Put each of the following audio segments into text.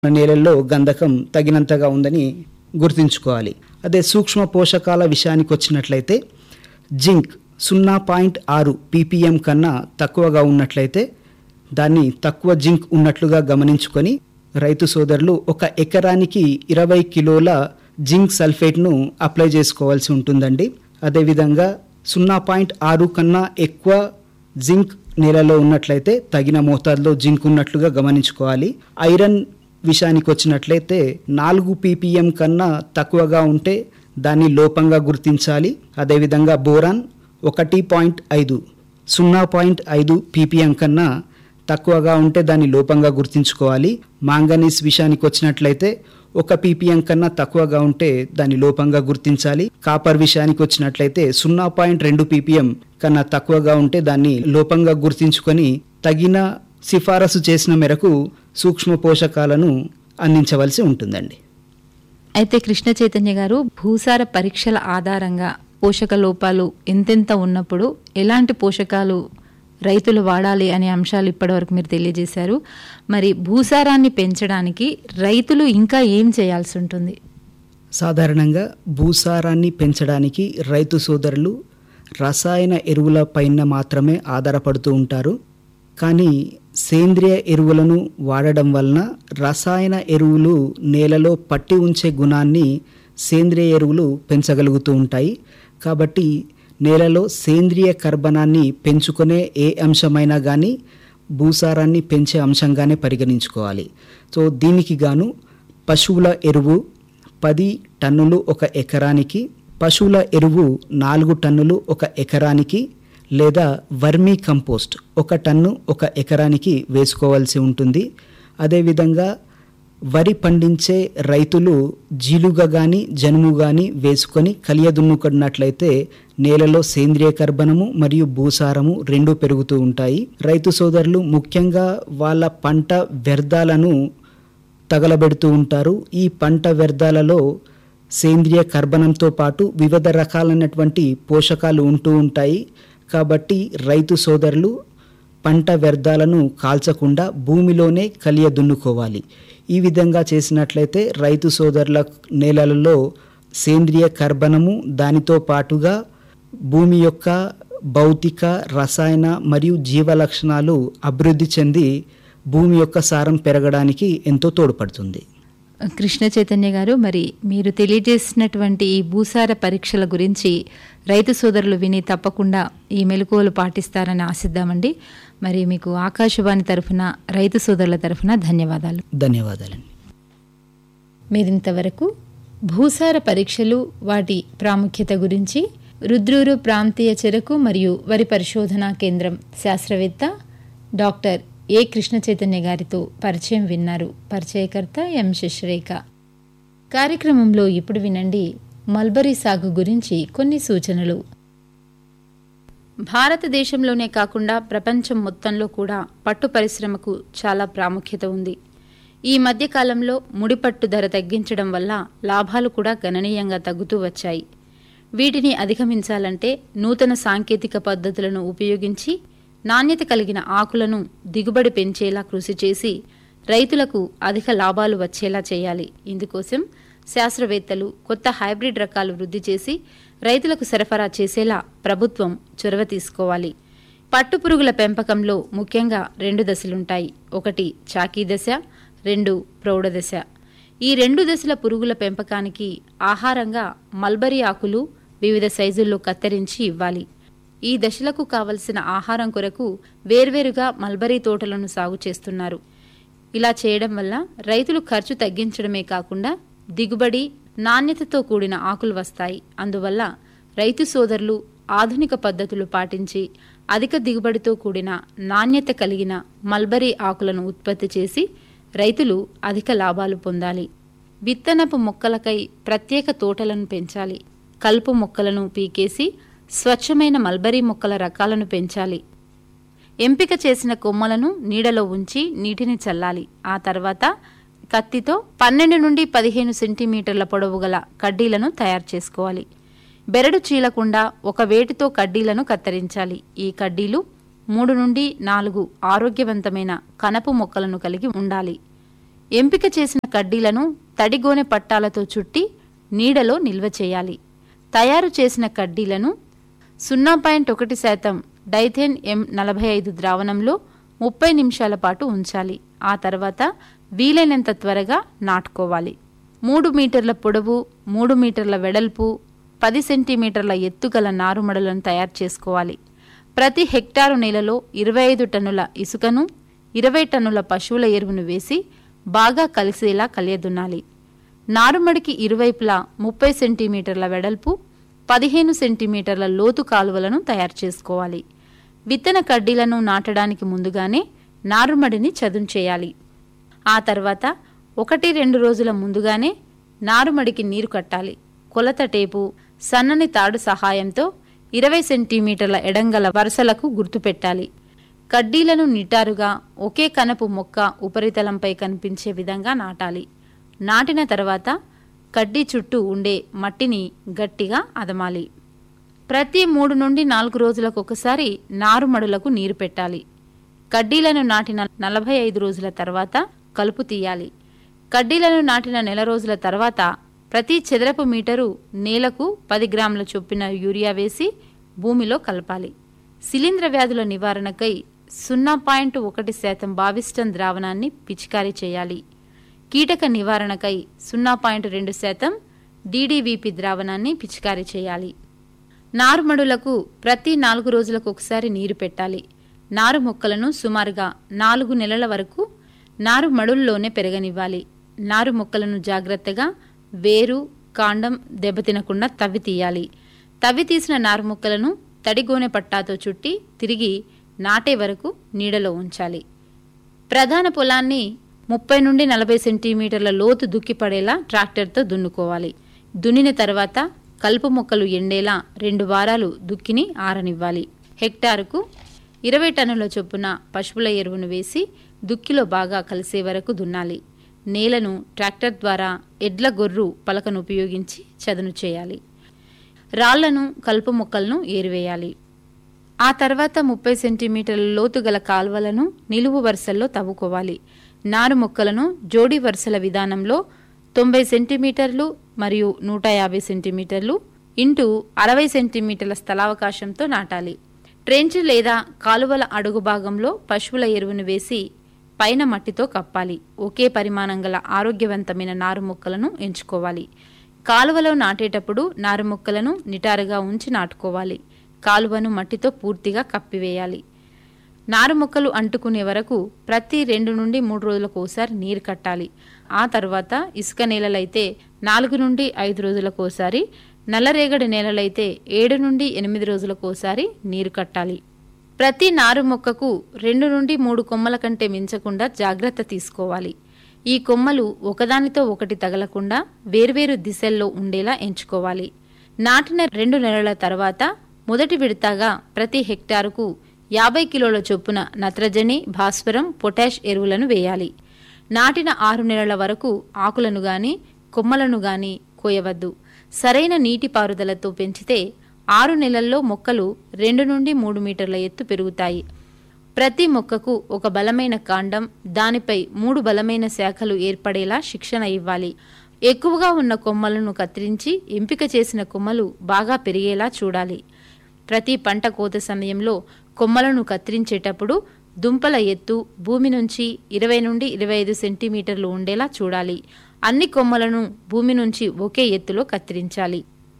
నేలల్లో గంధకం తగినంతగా ఉందని గుర్తుంచుకోవాలి అదే సూక్ష్మ పోషకాల విషయానికి వచ్చినట్లయితే జింక్ సున్నా పాయింట్ ఆరు పీపీఎం కన్నా తక్కువగా ఉన్నట్లయితే దాన్ని తక్కువ జింక్ ఉన్నట్లుగా గమనించుకొని రైతు సోదరులు ఒక ఎకరానికి ఇరవై కిలోల జింక్ సల్ఫేట్ను అప్లై చేసుకోవాల్సి ఉంటుందండి అదేవిధంగా సున్నా పాయింట్ ఆరు కన్నా ఎక్కువ జింక్ నేలలో ఉన్నట్లయితే తగిన మోతాదులో జింక్ ఉన్నట్లుగా గమనించుకోవాలి ఐరన్ విషయానికి వచ్చినట్లయితే నాలుగు పీపీఎం కన్నా తక్కువగా ఉంటే దాన్ని లోపంగా గుర్తించాలి అదేవిధంగా బోరాన్ ఒకటి పాయింట్ ఐదు సున్నా పాయింట్ ఐదు పీపీఎం కన్నా తక్కువగా ఉంటే దాన్ని లోపంగా గుర్తించుకోవాలి మాంగనీస్ విషయానికి వచ్చినట్లయితే ఒక పీపీఎం కన్నా తక్కువగా ఉంటే దాన్ని లోపంగా గుర్తించాలి కాపర్ విషయానికి వచ్చినట్లయితే సున్నా పాయింట్ రెండు పీపీఎం కన్నా తక్కువగా ఉంటే దాన్ని లోపంగా గుర్తించుకొని తగిన సిఫారసు చేసిన మేరకు సూక్ష్మ పోషకాలను అందించవలసి ఉంటుందండి అయితే కృష్ణ చైతన్య గారు భూసార పరీక్షల ఆధారంగా పోషక లోపాలు ఎంతెంత ఉన్నప్పుడు ఎలాంటి పోషకాలు రైతులు వాడాలి అనే అంశాలు ఇప్పటివరకు మీరు తెలియజేశారు మరి భూసారాన్ని పెంచడానికి రైతులు ఇంకా ఏం చేయాల్సి ఉంటుంది సాధారణంగా భూసారాన్ని పెంచడానికి రైతు సోదరులు రసాయన ఎరువుల పైన మాత్రమే ఆధారపడుతూ ఉంటారు కానీ సేంద్రియ ఎరువులను వాడడం వలన రసాయన ఎరువులు నేలలో పట్టి ఉంచే గుణాన్ని సేంద్రియ ఎరువులు పెంచగలుగుతూ ఉంటాయి కాబట్టి నేలలో సేంద్రియ కర్బనాన్ని పెంచుకునే ఏ అంశమైనా కానీ భూసారాన్ని పెంచే అంశంగానే పరిగణించుకోవాలి సో దీనికి గాను పశువుల ఎరువు పది టన్నులు ఒక ఎకరానికి పశువుల ఎరువు నాలుగు టన్నులు ఒక ఎకరానికి లేదా వర్మీ కంపోస్ట్ ఒక టన్ను ఒక ఎకరానికి వేసుకోవాల్సి ఉంటుంది అదేవిధంగా వరి పండించే రైతులు జీలుగా కానీ జనుము కానీ వేసుకొని కలియదున్నుకున్నట్లయితే నేలలో సేంద్రియ కర్బనము మరియు భూసారము రెండు పెరుగుతూ ఉంటాయి రైతు సోదరులు ముఖ్యంగా వాళ్ళ పంట వ్యర్థాలను తగలబెడుతూ ఉంటారు ఈ పంట వ్యర్థాలలో సేంద్రియ కర్బనంతో పాటు వివిధ రకాలైనటువంటి పోషకాలు ఉంటూ ఉంటాయి కాబట్టి రైతు సోదరులు పంట వ్యర్థాలను కాల్చకుండా భూమిలోనే కలియ దున్నుకోవాలి ఈ విధంగా చేసినట్లయితే రైతు సోదరుల నేలలలో సేంద్రియ కర్బనము దానితో పాటుగా భూమి యొక్క భౌతిక రసాయన మరియు జీవ లక్షణాలు అభివృద్ధి చెంది భూమి యొక్క సారం పెరగడానికి ఎంతో తోడ్పడుతుంది కృష్ణ చైతన్య గారు మరి మీరు తెలియజేసినటువంటి ఈ భూసార పరీక్షల గురించి రైతు సోదరులు విని తప్పకుండా ఈ మెలకువలు పాటిస్తారని ఆశిద్దామండి మరి మీకు ఆకాశవాణి తరఫున రైతు సోదరుల తరఫున ధన్యవాదాలు ధన్యవాదాలండి మీరింతవరకు భూసార పరీక్షలు వాటి ప్రాముఖ్యత గురించి రుద్రూరు ప్రాంతీయ చెరకు మరియు వరి పరిశోధనా కేంద్రం శాస్త్రవేత్త డాక్టర్ ఏ కృష్ణ చైతన్య గారితో పరిచయం విన్నారు పరిచయకర్త ఎం శశిరేఖ కార్యక్రమంలో ఇప్పుడు వినండి మల్బరీ సాగు గురించి కొన్ని సూచనలు భారతదేశంలోనే కాకుండా ప్రపంచం మొత్తంలో కూడా పట్టు పరిశ్రమకు చాలా ప్రాముఖ్యత ఉంది ఈ మధ్య కాలంలో ముడిపట్టు ధర తగ్గించడం వల్ల లాభాలు కూడా గణనీయంగా తగ్గుతూ వచ్చాయి వీటిని అధిగమించాలంటే నూతన సాంకేతిక పద్ధతులను ఉపయోగించి నాణ్యత కలిగిన ఆకులను దిగుబడి పెంచేలా కృషి చేసి రైతులకు అధిక లాభాలు వచ్చేలా చేయాలి ఇందుకోసం శాస్త్రవేత్తలు కొత్త హైబ్రిడ్ రకాలు వృద్ధి చేసి రైతులకు సరఫరా చేసేలా ప్రభుత్వం చొరవ తీసుకోవాలి పట్టుపురుగుల పెంపకంలో ముఖ్యంగా రెండు దశలుంటాయి ఒకటి చాకీ దశ రెండు ప్రౌఢ దశ ఈ రెండు దశల పురుగుల పెంపకానికి ఆహారంగా మల్బరీ ఆకులు వివిధ సైజుల్లో కత్తిరించి ఇవ్వాలి ఈ దశలకు కావలసిన ఆహారం కొరకు వేర్వేరుగా మల్బరీ తోటలను సాగు చేస్తున్నారు ఇలా చేయడం వల్ల రైతులు ఖర్చు తగ్గించడమే కాకుండా దిగుబడి నాణ్యతతో కూడిన ఆకులు వస్తాయి అందువల్ల రైతు సోదరులు ఆధునిక పద్ధతులు పాటించి అధిక దిగుబడితో కూడిన నాణ్యత కలిగిన మల్బరీ ఆకులను ఉత్పత్తి చేసి రైతులు అధిక లాభాలు పొందాలి విత్తనపు మొక్కలకై ప్రత్యేక తోటలను పెంచాలి కలుపు మొక్కలను పీకేసి స్వచ్ఛమైన మల్బరీ మొక్కల రకాలను పెంచాలి ఎంపిక చేసిన కొమ్మలను నీడలో ఉంచి నీటిని చల్లాలి ఆ తర్వాత కత్తితో పన్నెండు నుండి పదిహేను సెంటీమీటర్ల పొడవు గల కడ్డీలను తయారు చేసుకోవాలి బెరడు చీలకుండా ఒక వేటితో కడ్డీలను కత్తిరించాలి ఈ కడ్డీలు మూడు నుండి నాలుగు ఆరోగ్యవంతమైన కనపు మొక్కలను కలిగి ఉండాలి ఎంపిక చేసిన కడ్డీలను తడిగోనె పట్టాలతో చుట్టి నీడలో నిల్వ చేయాలి తయారు చేసిన కడ్డీలను సున్నా పాయింట్ ఒకటి శాతం డైథెన్ ఎం నలభై ఐదు ద్రావణంలో ముప్పై నిమిషాల పాటు ఉంచాలి ఆ తర్వాత వీలైనంత త్వరగా నాటుకోవాలి మూడు మీటర్ల పొడవు మూడు మీటర్ల వెడల్పు పది సెంటీమీటర్ల ఎత్తుగల నారుమడులను తయారు చేసుకోవాలి ప్రతి హెక్టారు నేలలో ఇరవై ఐదు టన్నుల ఇసుకను ఇరవై టన్నుల పశువుల ఎరువును వేసి బాగా కలిసేలా కలియదున్నాలి నారుమడికి ఇరువైపులా ముప్పై సెంటీమీటర్ల వెడల్పు పదిహేను సెంటీమీటర్ల లోతు కాలువలను తయారు చేసుకోవాలి విత్తన కడ్డీలను నాటడానికి ముందుగానే నారుమడిని చదును చేయాలి ఆ తర్వాత ఒకటి రెండు రోజుల ముందుగానే నారుమడికి నీరు కట్టాలి కొలత టేపు సన్నని తాడు సహాయంతో ఇరవై సెంటీమీటర్ల ఎడంగల వరుసలకు గుర్తుపెట్టాలి కడ్డీలను నిటారుగా ఒకే కనపు మొక్క ఉపరితలంపై కనిపించే విధంగా నాటాలి నాటిన తర్వాత కడ్డీ చుట్టూ ఉండే మట్టిని గట్టిగా అదమాలి ప్రతి మూడు నుండి నాలుగు రోజులకు ఒకసారి నారుమడులకు నీరు పెట్టాలి కడ్డీలను నాటిన నలభై ఐదు రోజుల తర్వాత కలుపు తీయాలి కడ్డీలను నాటిన నెల రోజుల తర్వాత ప్రతి చదరపు మీటరు నేలకు పది గ్రాముల చొప్పున యూరియా వేసి భూమిలో కలపాలి శిలీంద్ర వ్యాధుల నివారణకై సున్నా పాయింట్ ఒకటి శాతం బావిస్టన్ ద్రావణాన్ని పిచికారీ చేయాలి కీటక నివారణకై సున్నా పాయింట్ రెండు శాతం డీడీవీపీ ద్రావణాన్ని పిచికారీ చేయాలి నారుమడులకు ప్రతి నాలుగు రోజులకు ఒకసారి నీరు పెట్టాలి నారు మొక్కలను సుమారుగా నాలుగు నెలల వరకు నారు మడుల్లోనే పెరగనివ్వాలి నారు మొక్కలను జాగ్రత్తగా వేరు కాండం దెబ్బతినకుండా తవ్వి తీయాలి తవ్వి తీసిన నారు మొక్కలను తడిగోనె పట్టాతో చుట్టి తిరిగి నాటే వరకు నీడలో ఉంచాలి ప్రధాన పొలాన్ని ముప్పై నుండి నలభై సెంటీమీటర్ల లోతు దుక్కిపడేలా ట్రాక్టర్తో దున్నుకోవాలి దున్నిన తర్వాత కలుపు మొక్కలు ఎండేలా రెండు వారాలు దుక్కిని ఆరనివ్వాలి హెక్టారుకు ఇరవై టన్నుల చొప్పున పశువుల ఎరువును వేసి దుక్కిలో బాగా కలిసే వరకు దున్నాలి నేలను ట్రాక్టర్ ద్వారా ఎడ్ల గొర్రు పలకను ఉపయోగించి చదును చేయాలి రాళ్లను కలుపు మొక్కలను ఏరివేయాలి ఆ తర్వాత ముప్పై సెంటీమీటర్ల లోతు గల కాల్వలను నిలువు వరుసల్లో తవ్వుకోవాలి నారు మొక్కలను జోడి వరుసల విధానంలో తొంభై సెంటీమీటర్లు మరియు నూట యాభై సెంటీమీటర్లు ఇంటూ అరవై సెంటీమీటర్ల స్థలావకాశంతో నాటాలి ట్రెంచ్ లేదా కాలువల అడుగు భాగంలో పశువుల ఎరువును వేసి పైన మట్టితో కప్పాలి ఒకే పరిమాణం గల ఆరోగ్యవంతమైన నారు మొక్కలను ఎంచుకోవాలి కాలువలో నాటేటప్పుడు నారు మొక్కలను నిటారుగా ఉంచి నాటుకోవాలి కాలువను మట్టితో పూర్తిగా కప్పివేయాలి నారు మొక్కలు అంటుకునే వరకు ప్రతి రెండు నుండి మూడు రోజులకు ఒకసారి నీరు కట్టాలి ఆ తర్వాత ఇసుక నేలలైతే నాలుగు నుండి ఐదు రోజులకు ఒకసారి నల్లరేగడి నేలలైతే ఏడు నుండి ఎనిమిది రోజులకు ఒకసారి నీరు కట్టాలి ప్రతి నారు మొక్కకు రెండు నుండి మూడు కొమ్మల కంటే మించకుండా జాగ్రత్త తీసుకోవాలి ఈ కొమ్మలు ఒకదానితో ఒకటి తగలకుండా వేర్వేరు దిశల్లో ఉండేలా ఎంచుకోవాలి నాటిన రెండు నెలల తర్వాత మొదటి విడతగా ప్రతి హెక్టారుకు యాభై కిలోల చొప్పున నత్రజని భాస్వరం పొటాష్ ఎరువులను వేయాలి నాటిన ఆరు నెలల వరకు ఆకులను గాని కొమ్మలను గాని కోయవద్దు సరైన నీటిపారుదలతో పెంచితే ఆరు నెలల్లో మొక్కలు రెండు నుండి మూడు మీటర్ల ఎత్తు పెరుగుతాయి ప్రతి మొక్కకు ఒక బలమైన కాండం దానిపై మూడు బలమైన శాఖలు ఏర్పడేలా శిక్షణ ఇవ్వాలి ఎక్కువగా ఉన్న కొమ్మలను కత్తిరించి ఎంపిక చేసిన కొమ్మలు బాగా పెరిగేలా చూడాలి ప్రతి పంట కోత సమయంలో కొమ్మలను కత్తిరించేటప్పుడు దుంపల ఎత్తు భూమి నుంచి ఇరవై నుండి ఇరవై ఐదు సెంటీమీటర్లు ఉండేలా చూడాలి అన్ని కొమ్మలను భూమి నుంచి ఒకే ఎత్తులో కత్తిరించాలి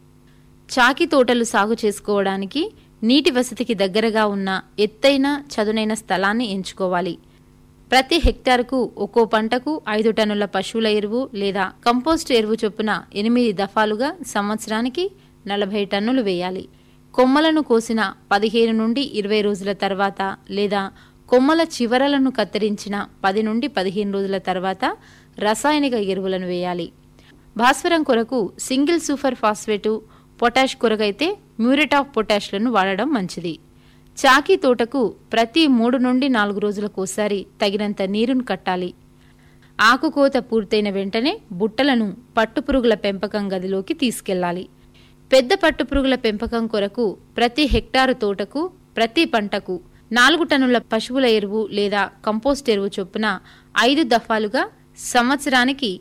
చాకి తోటలు సాగు చేసుకోవడానికి నీటి వసతికి దగ్గరగా ఉన్న ఎత్తైన చదునైన స్థలాన్ని ఎంచుకోవాలి ప్రతి హెక్టార్కు ఒక్కో పంటకు ఐదు టన్నుల పశువుల ఎరువు లేదా కంపోస్ట్ ఎరువు చొప్పున ఎనిమిది దఫాలుగా సంవత్సరానికి నలభై టన్నులు వేయాలి కొమ్మలను కోసిన పదిహేను నుండి ఇరవై రోజుల తర్వాత లేదా కొమ్మల చివరలను కత్తిరించిన పది నుండి పదిహేను రోజుల తర్వాత రసాయనిక ఎరువులను వేయాలి భాస్వరం కొరకు సింగిల్ సూపర్ ఫాస్ఫేటు పొటాష్ కొరకైతే మ్యూరేట్ ఆఫ్ పొటాష్లను వాడడం మంచిది చాకీ తోటకు ప్రతి మూడు నుండి నాలుగు రోజులకోసారి తగినంత నీరును కట్టాలి ఆకుకోత పూర్తయిన వెంటనే బుట్టలను పట్టుపురుగుల పెంపకం గదిలోకి తీసుకెళ్లాలి పెద్ద పట్టుపురుగుల పెంపకం కొరకు ప్రతి హెక్టారు తోటకు ప్రతి పంటకు నాలుగు టన్నుల పశువుల ఎరువు లేదా కంపోస్ట్ ఎరువు చొప్పున ఐదు దఫాలుగా సంవత్సరానికి